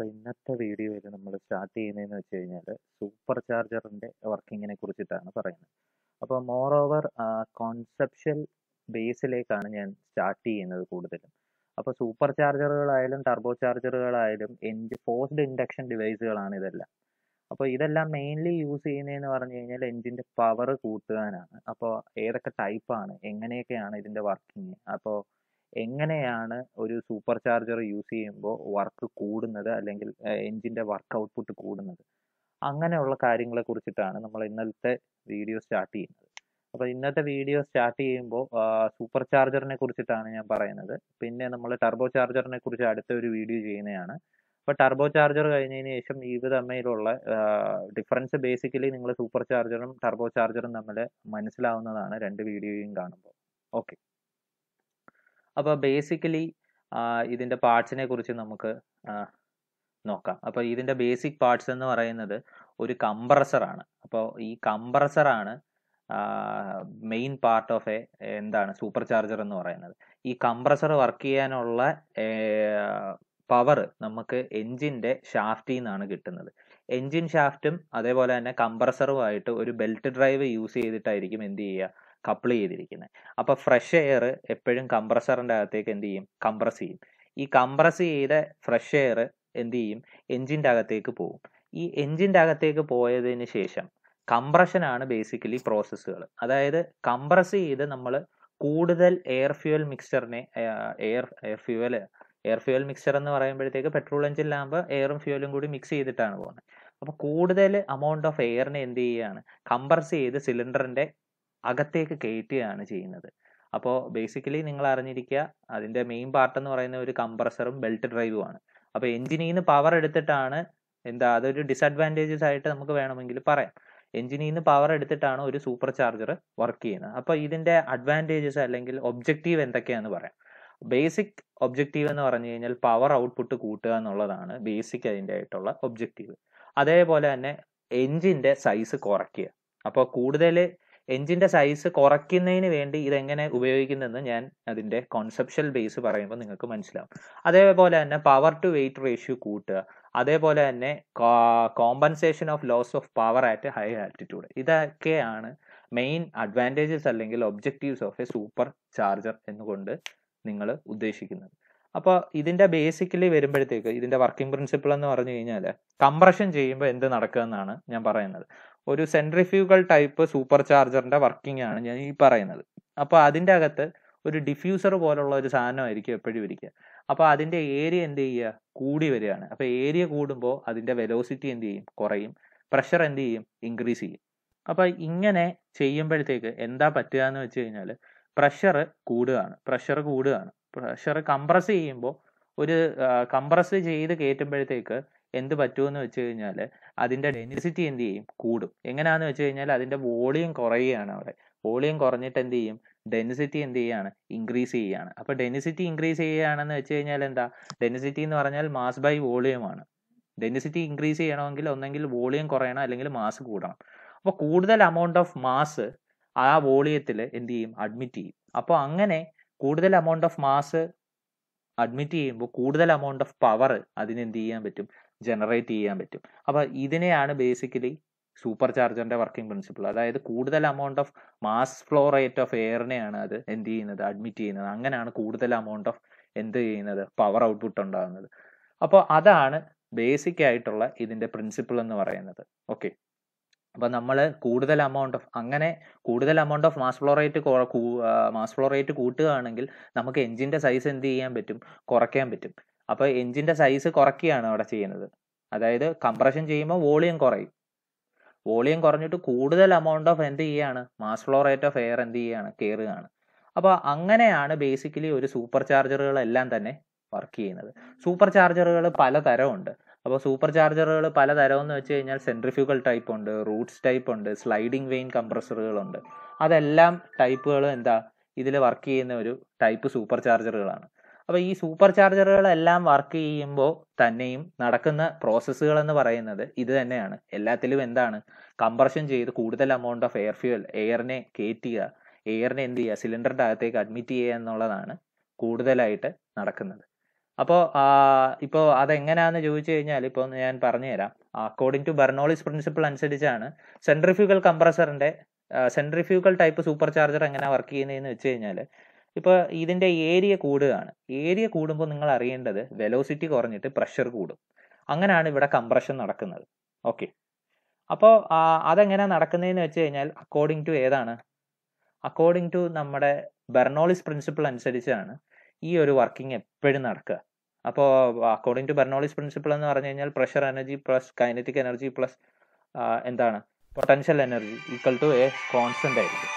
അപ്പോൾ ഇന്നത്തെ വീഡിയോയിൽ നമ്മൾ സ്റ്റാർട്ട് ചെയ്യുന്നതെന്ന് വെച്ച് കഴിഞ്ഞാൽ സൂപ്പർ ചാർജറിൻ്റെ വർക്കിങ്ങിനെ കുറിച്ചിട്ടാണ് പറയുന്നത് അപ്പോൾ മോർ ഓവർ കോൺസെപ്ഷ്യൽ ബേസിലേക്കാണ് ഞാൻ സ്റ്റാർട്ട് ചെയ്യുന്നത് കൂടുതലും അപ്പോൾ സൂപ്പർ ചാർജറുകളായാലും ടർബോ ചാർജറുകളായാലും എൻജ് ഫോഴ്സ്ഡ് ഇൻഡക്ഷൻ ഡിവൈസുകളാണ് ഇതെല്ലാം അപ്പോൾ ഇതെല്ലാം മെയിൻലി യൂസ് ചെയ്യുന്നതെന്ന് പറഞ്ഞു കഴിഞ്ഞാൽ എൻജിൻ്റെ പവർ കൂട്ടുവാനാണ് അപ്പോൾ ഏതൊക്കെ ടൈപ്പാണ് എങ്ങനെയൊക്കെയാണ് ഇതിൻ്റെ വർക്കിംഗ് അപ്പോൾ എങ്ങനെയാണ് ഒരു സൂപ്പർ ചാർജർ യൂസ് ചെയ്യുമ്പോൾ വർക്ക് കൂടുന്നത് അല്ലെങ്കിൽ എൻജിൻ്റെ വർക്ക് ഔട്ട്പുട്ട് കൂടുന്നത് അങ്ങനെയുള്ള കാര്യങ്ങളെ കുറിച്ചിട്ടാണ് നമ്മൾ ഇന്നലത്തെ വീഡിയോ സ്റ്റാർട്ട് ചെയ്യുന്നത് അപ്പോൾ ഇന്നത്തെ വീഡിയോ സ്റ്റാർട്ട് ചെയ്യുമ്പോൾ സൂപ്പർ ചാർജറിനെ കുറിച്ചിട്ടാണ് ഞാൻ പറയുന്നത് പിന്നെ നമ്മൾ ടർബോ ചാർജറിനെ കുറിച്ച് അടുത്ത ഒരു വീഡിയോ ചെയ്യുന്നതാണ് അപ്പോൾ ടർബോ ചാർജർ കഴിഞ്ഞതിന് ശേഷം ഇത് തമ്മിലുള്ള ഡിഫറൻസ് ബേസിക്കലി നിങ്ങൾ സൂപ്പർ ചാർജറും ടർബോ ചാർജറും തമ്മിൽ മനസ്സിലാവുന്നതാണ് രണ്ട് വീഡിയോയും കാണുമ്പോൾ ഓക്കെ അപ്പോൾ ബേസിക്കലി ഇതിൻ്റെ പാർട്സിനെ കുറിച്ച് നമുക്ക് നോക്കാം അപ്പോൾ ഇതിൻ്റെ ബേസിക് പാർട്സ് എന്ന് പറയുന്നത് ഒരു കംപ്രസറാണ് അപ്പോൾ ഈ കംപ്രസറാണ് മെയിൻ പാർട്ട് ഓഫ് എ എന്താണ് സൂപ്പർ ചാർജർ എന്ന് പറയുന്നത് ഈ കംപ്രസർ വർക്ക് ചെയ്യാനുള്ള പവർ നമുക്ക് എൻജിൻ്റെ ഷാഫ്റ്റിൽ നിന്നാണ് കിട്ടുന്നത് എൻജിൻ ഷാഫ്റ്റും അതേപോലെ തന്നെ കംപ്രസറുമായിട്ട് ഒരു ബെൽറ്റ് ഡ്രൈവ് യൂസ് ചെയ്തിട്ടായിരിക്കും എന്ത് ചെയ്യുക കപ്പിൾ ചെയ്തിരിക്കുന്നത് അപ്പോൾ ഫ്രഷ് എയർ എപ്പോഴും കംപ്രസറിൻ്റെ അകത്തേക്ക് എന്ത് ചെയ്യും കംപ്രസ് ചെയ്യും ഈ കംപ്രസ് ചെയ്ത ഫ്രഷ് എയർ എന്ത് ചെയ്യും എൻജിൻ്റെ അകത്തേക്ക് പോകും ഈ എൻജിൻ്റെ അകത്തേക്ക് പോയതിന് ശേഷം കംപ്രഷനാണ് ബേസിക്കലി പ്രോസസ്സുകൾ അതായത് കംപ്രസ് ചെയ്ത് നമ്മൾ കൂടുതൽ എയർ ഫ്യൂവൽ മിക്സ്ചറിനെ air air fuel air fuel mixture എന്ന് പറയുമ്പോഴത്തേക്ക് പെട്രോൾ എഞ്ചിനിലാകുമ്പോൾ എയറും ഫ്യൂവലും കൂടി മിക്സ് ചെയ്തിട്ടാണ് പോകുന്നത് അപ്പോൾ കൂടുതൽ എമൗണ്ട് ഓഫ് എയറിനെ എന്ത് ചെയ്യുകയാണ് കംപ്രസ് ചെയ്ത് സിലിണ്ടറിൻ്റെ അകത്തേക്ക് കയറ്റുകയാണ് ചെയ്യുന്നത് അപ്പോൾ ബേസിക്കലി നിങ്ങൾ അറിഞ്ഞിരിക്കുക അതിൻ്റെ മെയിൻ പാർട്ട് എന്ന് പറയുന്ന ഒരു കംപ്രസറും ബെൽറ്റ് ഡ്രൈവുമാണ് അപ്പോൾ എഞ്ചിനിൽ നിന്ന് പവർ എടുത്തിട്ടാണ് എന്താ അതൊരു ഡിസഡ്വാൻറ്റേജസ് ആയിട്ട് നമുക്ക് വേണമെങ്കിൽ പറയാം എഞ്ചിനിൽ നിന്ന് പവർ എടുത്തിട്ടാണ് ഒരു സൂപ്പർ ചാർജർ വർക്ക് ചെയ്യുന്നത് അപ്പോൾ ഇതിൻ്റെ അഡ്വാൻറ്റേജസ് അല്ലെങ്കിൽ ഒബ്ജക്റ്റീവ് എന്തൊക്കെയാണെന്ന് പറയാം ബേസിക് ഒബ്ജക്റ്റീവ് എന്ന് പറഞ്ഞു കഴിഞ്ഞാൽ പവർ ഔട്ട്പുട്ട് കൂട്ടുക എന്നുള്ളതാണ് ബേസിക് അതിൻ്റെ ആയിട്ടുള്ള ഒബ്ജക്റ്റീവ് അതേപോലെ തന്നെ എഞ്ചിൻ്റെ സൈസ് കുറയ്ക്കുക അപ്പോൾ കൂടുതൽ എഞ്ചിൻ്റെ സൈസ് കുറയ്ക്കുന്നതിന് വേണ്ടി ഇതെങ്ങനെ ഉപയോഗിക്കുന്നതെന്ന് ഞാൻ അതിൻ്റെ കോൺസെപ്ഷ്യൽ ബേസ് പറയുമ്പോൾ നിങ്ങൾക്ക് മനസ്സിലാവും അതേപോലെ തന്നെ പവർ ടു വെയിറ്റ് റേഷ്യോ കൂട്ടുക അതേപോലെ തന്നെ compensation of loss of power at high altitude ഇതൊക്കെയാണ് മെയിൻ അഡ്വാൻറ്റേജസ് അല്ലെങ്കിൽ objectives of a super charger എന്നുകൊണ്ട് നിങ്ങൾ ഉദ്ദേശിക്കുന്നത് അപ്പോൾ ഇതിൻ്റെ ബേസിക്കലി വരുമ്പോഴത്തേക്ക് ഇതിൻ്റെ വർക്കിംഗ് പ്രിൻസിപ്പിൾ എന്ന് പറഞ്ഞു കഴിഞ്ഞാൽ കംപ്രഷൻ ചെയ്യുമ്പോൾ എന്ത് നടക്കുക എന്നാണ് ഞാൻ പറയുന്നത് ഒരു സെൻട്രിഫ്യൂഗൽ ടൈപ്പ് സൂപ്പർ ചാർജറിൻ്റെ വർക്കിംഗ് ആണ് ഞാൻ ഈ പറയുന്നത് അപ്പോൾ അതിൻ്റെ അകത്ത് ഒരു ഡിഫ്യൂസർ പോലുള്ള ഒരു സാധനമായിരിക്കും എപ്പോഴും ഇരിക്കുക അപ്പോൾ അതിൻ്റെ ഏരിയ എന്ത് ചെയ്യുക കൂടി വരികയാണ് അപ്പോൾ ഏരിയ കൂടുമ്പോൾ അതിൻ്റെ വെലോസിറ്റി എന്ത് ചെയ്യും കുറയും പ്രഷർ എന്ത് ചെയ്യും ഇൻക്രീസ് ചെയ്യും അപ്പോൾ ഇങ്ങനെ ചെയ്യുമ്പോഴത്തേക്ക് എന്താ പറ്റുക എന്ന് വെച്ച് കഴിഞ്ഞാൽ പ്രഷർ കൂടുകയാണ് പ്രഷർ കൂടുകയാണ് പ്രഷർ കംപ്രസ് ചെയ്യുമ്പോൾ ഒരു കംപ്രസ് ചെയ്ത് കയറ്റുമ്പോഴത്തേക്ക് എന്ത് പറ്റുമെന്ന് വെച്ച് കഴിഞ്ഞാൽ അതിൻ്റെ ഡെൻസിറ്റി എന്ത് ചെയ്യും കൂടും എങ്ങനെയാണെന്ന് വെച്ച് കഴിഞ്ഞാൽ അതിൻ്റെ വോളിയം കുറയുകയാണ് അവിടെ വോളിയം കുറഞ്ഞിട്ട് എന്ത് ചെയ്യും ഡെൻസിറ്റി എന്ത് ചെയ്യാണ് ഇൻക്രീസ് ചെയ്യുകയാണ് അപ്പോൾ ഡെൻസിറ്റി ഇൻക്രീസ് ചെയ്യുകയാണെന്ന് വെച്ച് കഴിഞ്ഞാൽ എന്താ ഡെൻസിറ്റി എന്ന് പറഞ്ഞാൽ മാസ് ബൈ വോളിയം ആണ് ഡെൻസിറ്റി ഇൻക്രീസ് ചെയ്യണമെങ്കിൽ ഒന്നെങ്കിൽ വോളിയം കുറയണം അല്ലെങ്കിൽ മാസ് കൂടണം അപ്പോൾ കൂടുതൽ എമൗണ്ട് ഓഫ് മാസ് ആ വോളിയത്തിൽ എന്ത് ചെയ്യും അഡ്മിറ്റ് ചെയ്യും അപ്പോൾ അങ്ങനെ കൂടുതൽ എമൗണ്ട് ഓഫ് മാസ് അഡ്മിറ്റ് ചെയ്യുമ്പോൾ കൂടുതൽ എമൗണ്ട് ഓഫ് പവർ അതിന് എന്ത് ചെയ്യാൻ പറ്റും ജനറേറ്റ് ചെയ്യാൻ പറ്റും അപ്പോൾ ഇതിനെയാണ് ബേസിക്കലി സൂപ്പർ ചാർജറിന്റെ വർക്കിംഗ് പ്രിൻസിപ്പിൾ അതായത് കൂടുതൽ amount of mass flow rate of എയറിനെയാണ് അത് എന്ത് ചെയ്യുന്നത് അഡ്മിറ്റ് ചെയ്യുന്നത് അങ്ങനെയാണ് കൂടുതൽ എമൗണ്ട് ഓഫ് എന്ത് ചെയ്യുന്നത് പവർ ഔട്ട്പുട്ട് ഉണ്ടാകുന്നത് അപ്പോൾ അതാണ് ബേസിക് ആയിട്ടുള്ള ഇതിന്റെ പ്രിൻസിപ്പിൾ എന്ന് പറയുന്നത് ഓക്കെ അപ്പോൾ നമ്മൾ കൂടുതൽ എമൗണ്ട് ഓഫ് അങ്ങനെ കൂടുതൽ amount of mass flow rate mass flow rate കൂട്ടുകയാണെങ്കിൽ നമുക്ക് എഞ്ചിൻ്റെ സൈസ് എന്ത് ചെയ്യാൻ പറ്റും കുറയ്ക്കാൻ പറ്റും അപ്പോൾ എഞ്ചിൻ്റെ സൈസ് കുറയ്ക്കുകയാണ് അവിടെ ചെയ്യുന്നത് അതായത് കംപ്രഷൻ ചെയ്യുമ്പോൾ വോളിയം കുറയും വോളിയം കുറഞ്ഞിട്ട് കൂടുതൽ എമൗണ്ട് ഓഫ് എന്ത് ചെയ്യാണ് mass flow rate of air എന്ത് ചെയ്യാണ് കയറുകയാണ് അപ്പോൾ അങ്ങനെയാണ് ബേസിക്കലി ഒരു സൂപ്പർ ചാർജറുകളെല്ലാം തന്നെ വർക്ക് ചെയ്യുന്നത് സൂപ്പർ ചാർജറുകൾ പലതരമുണ്ട് അപ്പോൾ സൂപ്പർ ചാർജറുകൾ പലതരം എന്ന് വെച്ച് കഴിഞ്ഞാൽ സെൻട്രിഫ്യൂഗൽ ടൈപ്പ് ഉണ്ട് റൂട്ട്സ് ടൈപ്പ് ഉണ്ട് സ്ലൈഡിംഗ് വെയിൻ കംപ്രസറുകളുണ്ട് അതെല്ലാം ടൈപ്പുകൾ എന്താ ഇതിൽ വർക്ക് ചെയ്യുന്ന ഒരു ടൈപ്പ് സൂപ്പർ ചാർജറുകളാണ് അപ്പോൾ ഈ സൂപ്പർ ചാർജറുകളെല്ലാം വർക്ക് ചെയ്യുമ്പോൾ തന്നെയും നടക്കുന്ന പ്രോസസ്സുകൾ എന്ന് പറയുന്നത് ഇത് തന്നെയാണ് എല്ലാത്തിലും എന്താണ് കംപ്രഷൻ ചെയ്ത് കൂടുതൽ എമൗണ്ട് ഓഫ് എയർ ഫ്യൂവൽ എയറിനെ കയറ്റുക എയറിനെ എന്ത് ചെയ്യുക സിലിണ്ടറിൻ്റെ അകത്തേക്ക് അഡ്മിറ്റ് ചെയ്യുക എന്നുള്ളതാണ് കൂടുതലായിട്ട് നടക്കുന്നത് അപ്പോൾ ഇപ്പോൾ അതെങ്ങനെയാന്ന് ചോദിച്ചു കഴിഞ്ഞാൽ ഇപ്പോൾ ഞാൻ പറഞ്ഞുതരാം അക്കോർഡിംഗ് ടു ബെർണോളിസ് പ്രിൻസിപ്പിൾ അനുസരിച്ചാണ് സെൻട്രിഫ്യൂഗൽ കംപ്രസറിന്റെ സെൻട്രിഫ്യൂഗൽ ടൈപ്പ് സൂപ്പർ ചാർജർ എങ്ങനെ വർക്ക് ചെയ്യുന്നതെന്ന് വെച്ച് കഴിഞ്ഞാൽ ഇപ്പോൾ ഇതിന്റെ ഏരിയ കൂടുകയാണ് ഏരിയ കൂടുമ്പോൾ നിങ്ങൾ അറിയേണ്ടത് വെലോസിറ്റി കുറഞ്ഞിട്ട് പ്രഷർ കൂടും അങ്ങനെയാണ് ഇവിടെ കംപ്രഷൻ നടക്കുന്നത് ഓക്കെ അപ്പോൾ അതെങ്ങനെ നടക്കുന്നതെന്ന് വെച്ച് കഴിഞ്ഞാൽ അക്കോർഡിംഗ് ടു ഏതാണ് അക്കോർഡിംഗ് ടു നമ്മുടെ ബെർണോളിസ് പ്രിൻസിപ്പിൾ അനുസരിച്ചാണ് ഈ ഒരു വർക്കിംഗ് എപ്പോഴും നടക്കുക അപ്പോൾ അക്കോർഡിംഗ് ടു ബെർണോളിസ് പ്രിൻസിപ്പിൾ എന്ന് പറഞ്ഞു കഴിഞ്ഞാൽ pressure energy plus kinetic energy plus എന്താണ് potential energy equal to a constant ആയിരിക്കും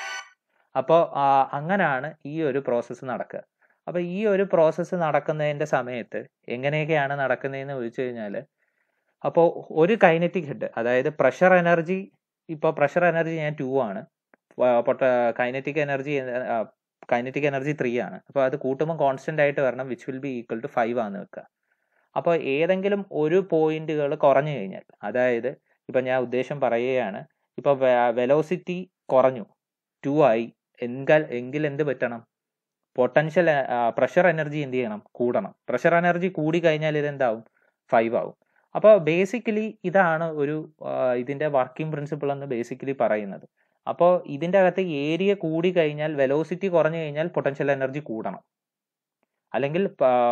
അപ്പോൾ അങ്ങനെയാണ് ഈ ഒരു പ്രോസസ്സ് നടക്കുക അപ്പോൾ ഈ ഒരു പ്രോസസ്സ് നടക്കുന്നതിൻ്റെ സമയത്ത് എങ്ങനെയൊക്കെയാണ് നടക്കുന്നതെന്ന് ചോദിച്ചു കഴിഞ്ഞാൽ അപ്പോൾ ഒരു കൈനറ്റിക് ഹെഡ് അതായത് പ്രഷർ എനർജി ഇപ്പോൾ പ്രഷർ എനർജി ഞാൻ ടു ആണ് പൊട്ട kinetic energy kinetic energy three ആണ് അപ്പോൾ അത് കൂട്ടുമ്പോൾ കോൺസ്റ്റന്റ് ആയിട്ട് വരണം which will be equal to five ആണ് വെക്കുക അപ്പോൾ ഏതെങ്കിലും ഒരു പോയിന്റുകൾ കുറഞ്ഞു കഴിഞ്ഞാൽ അതായത് ഇപ്പം ഞാൻ ഉദ്ദേശം പറയുകയാണ് ഇപ്പോൾ വെലോസിറ്റി കുറഞ്ഞു ടു ആയി എങ്കിൽ എങ്കിൽ എന്ത് പറ്റണം പൊട്ടൻഷ്യൽ പ്രഷർ എനർജി എന്ത് ചെയ്യണം കൂടണം പ്രഷർ എനർജി കൂടി കഴിഞ്ഞാൽ ഇത് എന്താവും ഫൈവ് ആവും അപ്പോൾ ബേസിക്കലി ഇതാണ് ഒരു ഇതിന്റെ വർക്കിംഗ് പ്രിൻസിപ്പിൾ എന്ന് ബേസിക്കലി പറയുന്നത് അപ്പോൾ ഇതിന്റെ അകത്ത് ഏരിയ കൂടി കഴിഞ്ഞാൽ വെലോസിറ്റി കുറഞ്ഞു കഴിഞ്ഞാൽ പൊട്ടൻഷ്യൽ എനർജി കൂടണം അല്ലെങ്കിൽ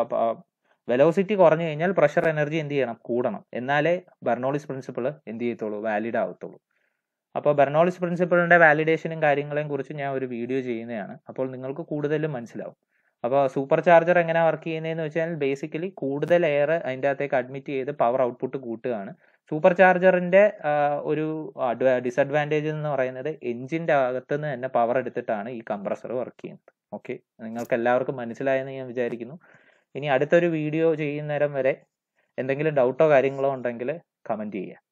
വെലോസിറ്റി കുറഞ്ഞു കഴിഞ്ഞാൽ പ്രഷർ എനർജി എന്ത് ചെയ്യണം കൂടണം എന്നാലേ ബെർണോളിസ് പ്രിൻസിപ്പിൾ എന്ത് ചെയ്യത്തുള്ളൂ വാലിഡ് ആവത്തുള്ളൂ അപ്പോൾ ബെർണോളിസ് പ്രിൻസിപ്പിളിന്റെ വാലിഡേഷനും കാര്യങ്ങളെയും കുറിച്ച് ഞാൻ ഒരു വീഡിയോ ചെയ്യുന്നതാണ് അപ്പോൾ നിങ്ങൾക്ക് കൂടുതലും മനസ്സിലാവും അപ്പോൾ സൂപ്പർ ചാർജർ എങ്ങനെ വർക്ക് ചെയ്യുന്നതെന്ന് വെച്ചാൽ ബേസിക്കലി കൂടുതൽ എയർ അതിൻ്റെ അകത്തേക്ക് അഡ്മിറ്റ് ചെയ്ത് പവർ ഔട്ട്പുട്ട് കൂട്ടുകയാണ് സൂപ്പർ ചാർജറിന്റെ ഒരു ഡിസഡ്വാൻറ്റേജ് എന്ന് പറയുന്നത് എഞ്ചിന്റെ അകത്തുനിന്ന് തന്നെ പവർ എടുത്തിട്ടാണ് ഈ കംപ്രസർ വർക്ക് ചെയ്യുന്നത് ഓക്കെ നിങ്ങൾക്ക് എല്ലാവർക്കും മനസ്സിലായെന്ന് ഞാൻ വിചാരിക്കുന്നു ഇനി അടുത്തൊരു വീഡിയോ ചെയ്യുന്നേരം വരെ എന്തെങ്കിലും ഡൗട്ടോ കാര്യങ്ങളോ ഉണ്ടെങ്കിൽ കമൻറ്റ് ചെയ്യുക